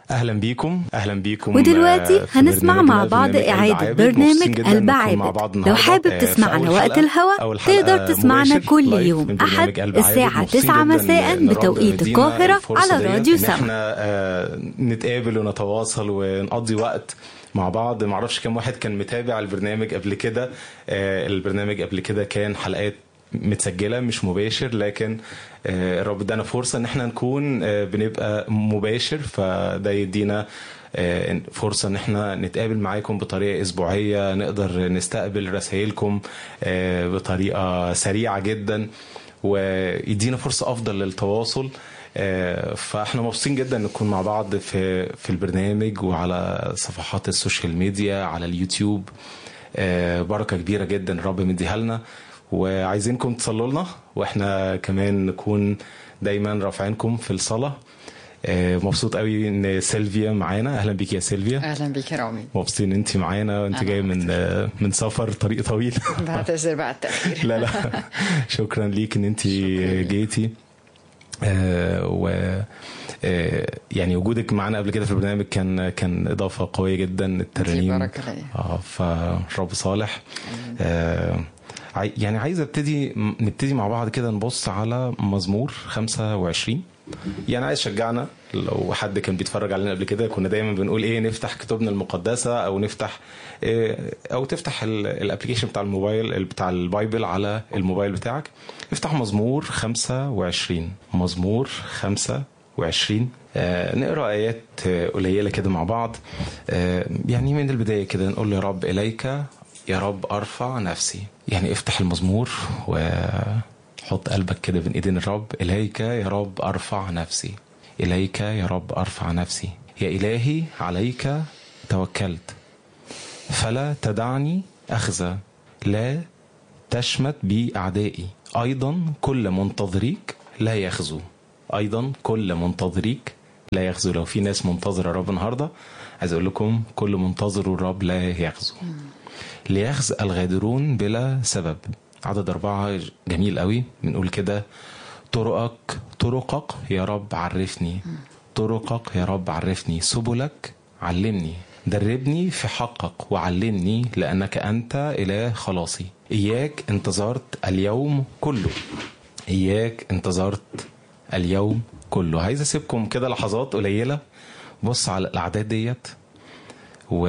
اهلا بيكم اهلا بيكم ودلوقتي آه، في هنسمع مع برنامجنا، بعض برنامج إعادة قلب عابد. مبسوطين برنامج جداً قلب نكون مع عابد. بعض لو النهاردة. حابب آه، في تسمعنا أول وقت حلقة- الهوا أول حلقة تقدر تسمعنا مباشر كل لايف يوم من برنامج أحد قلب عابد. الساعة مبسوطين 9 جداً مساء إن الرب بتوقيت مدينا القاهرة الفرصة على ديت راديو إن سما احنا آه، نتقابل ونتواصل ونقضي وقت مع بعض معرفش كم واحد كان متابع البرنامج قبل كده آه، البرنامج قبل كده كان حلقات متسجله مش مباشر لكن آه، الرب ادانا فرصه ان احنا نكون آه، بنبقى مباشر فده يدينا آه، فرصه ان احنا نتقابل معاكم بطريقه اسبوعيه نقدر نستقبل رسائلكم آه، بطريقه سريعه جدا ويدينا فرصه افضل للتواصل آه، فاحنا مبسوطين جدا نكون مع بعض في في البرنامج وعلى صفحات السوشيال ميديا على اليوتيوب آه، بركه كبيره جدا الرب مديها لنا وعايزينكم تصلوا لنا واحنا كمان نكون دايما رافعينكم في الصلاه آه، مبسوط قوي ان سيلفيا معانا اهلا بيك يا سيلفيا اهلا بك يا رامي مبسوطين ان انت معانا وانت أنا جايه من آه، من سفر طريق طويل بعتذر بعد التاخير لا لا شكرا ليك ان انت شكراً. جيتي آه و آه يعني وجودك معانا قبل كده في البرنامج كان كان اضافه قويه جدا الترانيم بركة ليا. اه فرب صالح آه عاي- يعني عايز ابتدي م- نبتدي مع بعض كده نبص على مزمور 25 يعني عايز شجعنا لو حد كان بيتفرج علينا قبل كده كنا دايما بنقول ايه نفتح كتبنا المقدسه او نفتح إيه او تفتح الابلكيشن بتاع الموبايل بتاع البايبل على الموبايل بتاعك افتح مزمور 25 مزمور 25 آه نقرا ايات آه، قليله كده مع بعض آه يعني من البدايه كده نقول يا رب اليك يا رب ارفع نفسي يعني افتح المزمور وحط قلبك كده بين ايدين الرب اليك يا رب ارفع نفسي اليك يا رب ارفع نفسي يا الهي عليك توكلت فلا تدعني اخزى لا تشمت بي اعدائي ايضا كل منتظريك لا يخزو ايضا كل منتظريك لا يخزو لو في ناس منتظره الرب النهارده عايز اقول لكم كل منتظر الرب لا يخزو ليخزى الغادرون بلا سبب عدد أربعة جميل قوي بنقول كده طرقك طرقك يا رب عرفني طرقك يا رب عرفني سبلك علمني دربني في حقك وعلمني لأنك أنت إله خلاصي إياك انتظرت اليوم كله إياك انتظرت اليوم كله عايز أسيبكم كده لحظات قليلة بص على الأعداد ديت و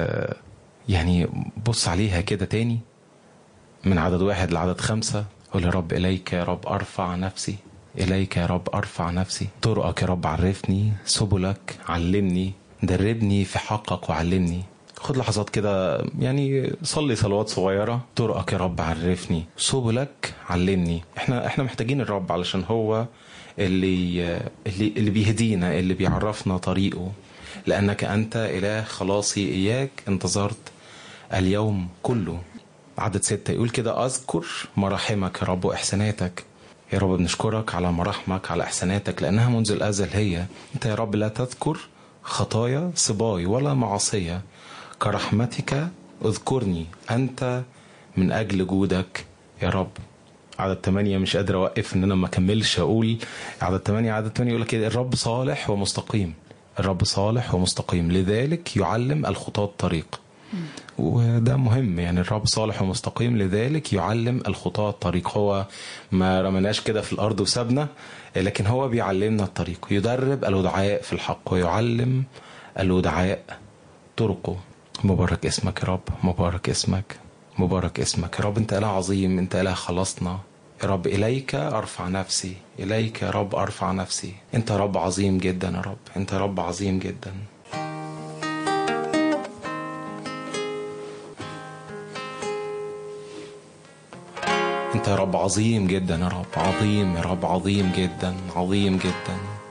يعني بص عليها كده تاني من عدد واحد لعدد خمسة قول يا رب إليك يا رب أرفع نفسي إليك يا رب أرفع نفسي طرقك يا رب عرفني سبلك علمني دربني في حقك وعلمني خد لحظات كده يعني صلي صلوات صغيرة طرقك يا رب عرفني سبلك علمني احنا احنا محتاجين الرب علشان هو اللي اللي اللي بيهدينا اللي بيعرفنا طريقه لأنك أنت إله خلاصي إياك انتظرت اليوم كله عدد ستة يقول كده أذكر مراحمك يا رب وإحساناتك يا رب بنشكرك على مراحمك على إحساناتك لأنها منذ الأزل هي أنت يا رب لا تذكر خطايا صباي ولا معصية كرحمتك اذكرني أنت من أجل جودك يا رب عدد ثمانية مش قادر أوقف إن أنا ما أكملش أقول عدد ثمانية عدد ثمانية يقول كده الرب صالح ومستقيم الرب صالح ومستقيم لذلك يعلم الخطاة الطريق وده مهم يعني الرب صالح ومستقيم لذلك يعلم الخطاة الطريق هو ما رمناش كده في الأرض وسابنا لكن هو بيعلمنا الطريق يدرب الودعاء في الحق ويعلم الودعاء طرقه مبارك اسمك يا رب مبارك اسمك مبارك اسمك يا رب انت اله عظيم انت اله خلصنا يا رب اليك ارفع نفسي اليك يا رب ارفع نفسي انت رب عظيم جدا يا رب انت رب عظيم جدا انت يا رب عظيم جدا يا رب عظيم يا رب عظيم جدا عظيم جدا